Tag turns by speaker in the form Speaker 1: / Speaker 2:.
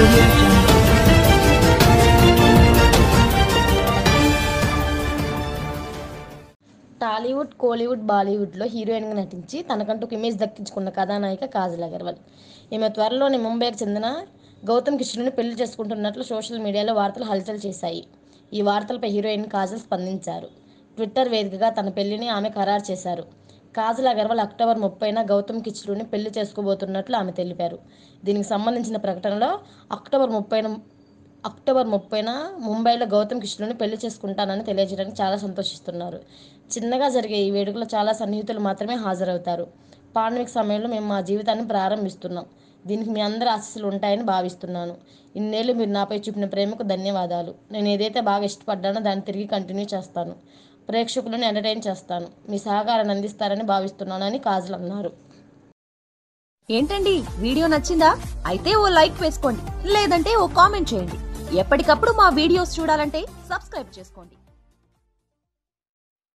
Speaker 1: audio jungle.
Speaker 2: Tollywood Kollywood బాలీవుడ్లో హీరోయిన్గా నటించి తనకంటూ ఒక ఇమేజ్ దక్కించుకున్న కథానాయిక కాజల్ అగర్వాల్ ఈమె త్వరలోనే ముంబైకి చెందిన గౌతమ్ కిషన్ను పెళ్లి చేసుకుంటున్నట్లు సోషల్ మీడియాలో వార్తలు హల్చల్ చేశాయి ఈ వార్తలపై హీరోయిన్ కాజల్ స్పందించారు ట్విట్టర్ వేదికగా తన పెళ్లిని ఆమె ఖరారు చేశారు కాజల్ అగర్వాల్ అక్టోబర్ ముప్పైన గౌతమ్ కిచ్లుని పెళ్లి చేసుకోబోతున్నట్లు ఆమె తెలిపారు దీనికి సంబంధించిన ప్రకటనలో అక్టోబర్ ముప్పైన అక్టోబర్ ముప్పైన ముంబైలో గౌతమ్ కిష్ణుని పెళ్లి చేసుకుంటానని తెలియజేయడానికి చాలా సంతోషిస్తున్నారు చిన్నగా జరిగే ఈ వేడుకలో చాలా సన్నిహితులు మాత్రమే హాజరవుతారు పాండమిక్ సమయంలో మేము మా జీవితాన్ని ప్రారంభిస్తున్నాం దీనికి మీ అందరి ఆశీస్సులు ఉంటాయని భావిస్తున్నాను ఇన్నేళ్ళు మీరు నాపై చూపిన ప్రేమకు ధన్యవాదాలు నేను ఏదైతే బాగా ఇష్టపడ్డానో దాన్ని తిరిగి కంటిన్యూ చేస్తాను ప్రేక్షకులను ఎంటర్టైన్ చేస్తాను మీ సహకారాన్ని అందిస్తారని భావిస్తున్నానని కాజల్ అన్నారు
Speaker 3: ఏంటండి వీడియో నచ్చిందా అయితే ఓ లైక్ వేసుకోండి లేదంటే ఓ కామెంట్ చేయండి ఎప్పటికప్పుడు మా వీడియోస్ చూడాలంటే సబ్స్క్రైబ్ చేసుకోండి